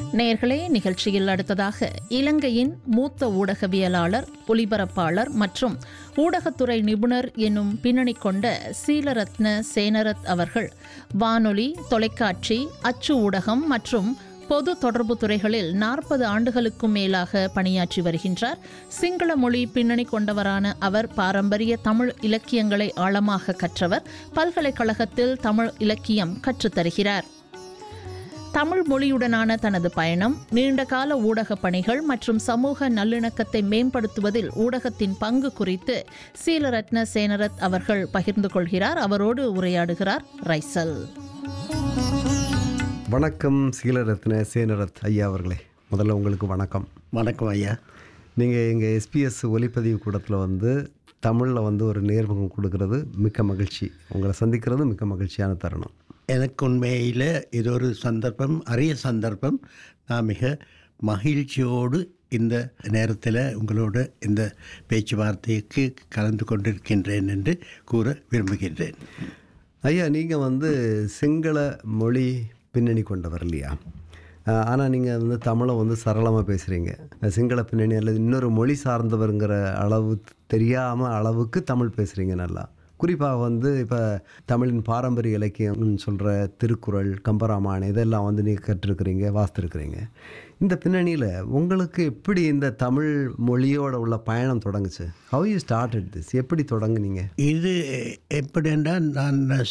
நேர்களே நிகழ்ச்சியில் அடுத்ததாக இலங்கையின் மூத்த ஊடகவியலாளர் ஒலிபரப்பாளர் மற்றும் ஊடகத்துறை நிபுணர் என்னும் பின்னணி கொண்ட சீலரத்ன சேனரத் அவர்கள் வானொலி தொலைக்காட்சி அச்சு ஊடகம் மற்றும் பொது தொடர்பு துறைகளில் நாற்பது ஆண்டுகளுக்கும் மேலாக பணியாற்றி வருகின்றார் சிங்கள மொழி பின்னணி கொண்டவரான அவர் பாரம்பரிய தமிழ் இலக்கியங்களை ஆழமாக கற்றவர் பல்கலைக்கழகத்தில் தமிழ் இலக்கியம் கற்றுத்தருகிறார் தமிழ் மொழியுடனான தனது பயணம் நீண்டகால ஊடக பணிகள் மற்றும் சமூக நல்லிணக்கத்தை மேம்படுத்துவதில் ஊடகத்தின் பங்கு குறித்து சீலரத்ன சேனரத் அவர்கள் பகிர்ந்து கொள்கிறார் அவரோடு உரையாடுகிறார் ரைசல் வணக்கம் சீலரத்ன சேனரத் ஐயா அவர்களே முதல்ல உங்களுக்கு வணக்கம் வணக்கம் ஐயா நீங்கள் எங்கள் எஸ்பிஎஸ் ஒலிப்பதிவு கூடத்தில் வந்து தமிழில் வந்து ஒரு நேர்முகம் கொடுக்கறது மிக்க மகிழ்ச்சி உங்களை சந்திக்கிறது மிக்க மகிழ்ச்சியான தருணம் எனக்கு உண்மையில் இது ஒரு சந்தர்ப்பம் அரிய சந்தர்ப்பம் நான் மிக மகிழ்ச்சியோடு இந்த நேரத்தில் உங்களோட இந்த பேச்சுவார்த்தைக்கு கலந்து கொண்டிருக்கின்றேன் என்று கூற விரும்புகின்றேன் ஐயா நீங்கள் வந்து சிங்கள மொழி பின்னணி கொண்டவர் இல்லையா ஆனால் நீங்கள் வந்து தமிழை வந்து சரளமாக பேசுகிறீங்க சிங்கள பின்னணி அல்லது இன்னொரு மொழி சார்ந்தவருங்கிற அளவு தெரியாமல் அளவுக்கு தமிழ் பேசுகிறீங்க நல்லா குறிப்பாக வந்து இப்போ தமிழின் பாரம்பரிய இலக்கியம்னு சொல்கிற திருக்குறள் கம்பராமாயணம் இதெல்லாம் வந்து நீங்கள் கற்றுருக்கிறீங்க வாசித்துருக்கிறீங்க இந்த பின்னணியில் உங்களுக்கு எப்படி இந்த தமிழ் மொழியோட உள்ள பயணம் தொடங்குச்சு ஹவ் யூ ஸ்டார்டட் திஸ் எப்படி தொடங்குனீங்க இது எப்படி என்றால் நான்